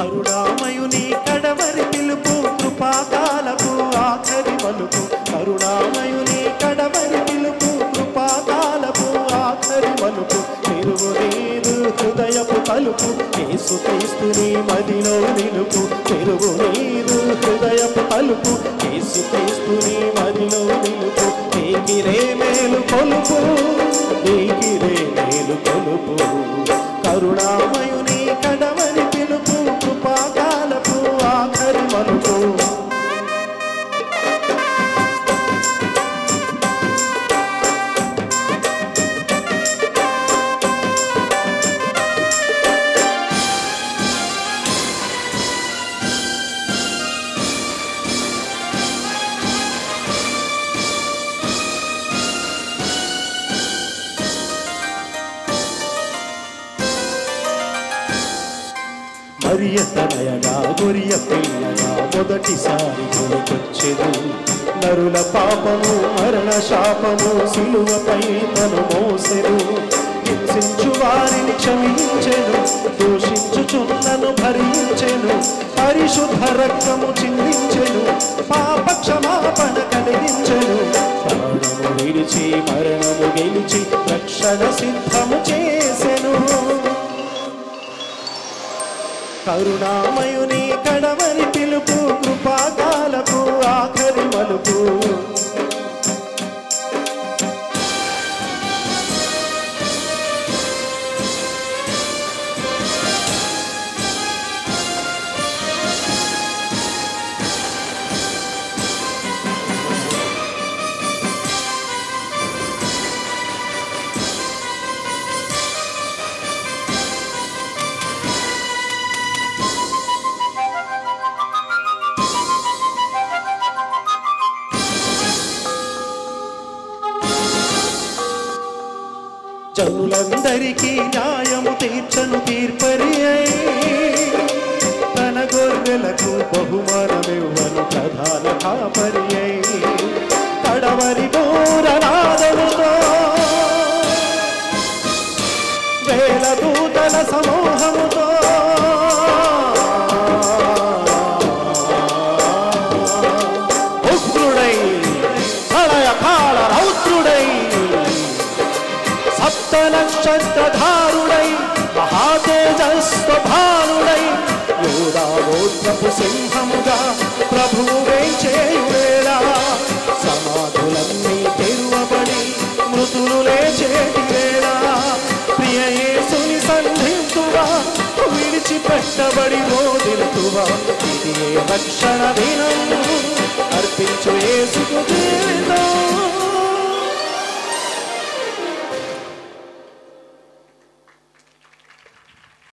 కరుణామయుని కడవరి పిలుపు కృపాకాలపు ఆఖరి పలుకు కరుణామయుని కడవరి పిలుపు కృపాకాలపు ఆఖరి పలుకు తిరుగు నీరు హృదయపు తలుపు యేసు క్రీస్తుని మదిలో నిలుపు తిరుగు నీరు హృదయపు తలుపు యేసు క్రీస్తుని మదిలో నిలుపు నీకిరే మేలు కొలుపు నీకిరే మేలు కొలుపు కరుణామయుని కడవరి పిలుపు కృపాకాలపు ఆఖరి మలుపు మరియ తనయగా గొరియ పిల్లగా మొదటిసారి కొనుకొచ్చెను నరుల పాపము మరణ శాపము సిలువపై తను మోసెను హింసించు వారిని క్షమించెను దూషించుచున్నను భరించెను పరిశుద్ధ రక్తము చిందించెను పాప క్షమాపణ కలిగించెను ప్రాణము విడిచి మరణము గెలిచి రక్షణ సిద్ధము చేసెను కరుణామయుని కడవరి పిలుపు కృపాకాలపు ఆఖరి మలుపు జనులందరికీ న్యాయము తీర్చను తీర్పరి అయి తన గొర్రెలకు బహుమానమివ్వను ప్రధాన కాపరి అయి కడవరి బోరనాదముతో వేల దూతల సమూహముతో ఉగ్రుడై ప్రళయ కాల రౌద్రుడై సప్త నక్షత్రధారుడై మహాతేజస్వభానుడై యూదాగోత్రపు సింహముగా ప్రభువు వేంచేయువేళ సమాధులన్నీ తెరువబడి మృతులు లేచేటి వేళ ప్రియ యేసుని సంధింతువా విడిచిపెట్టబడి బోధిల్తువా ఇది ఏ రక్షణ దినం అర్పించు యేసుకు జీవితం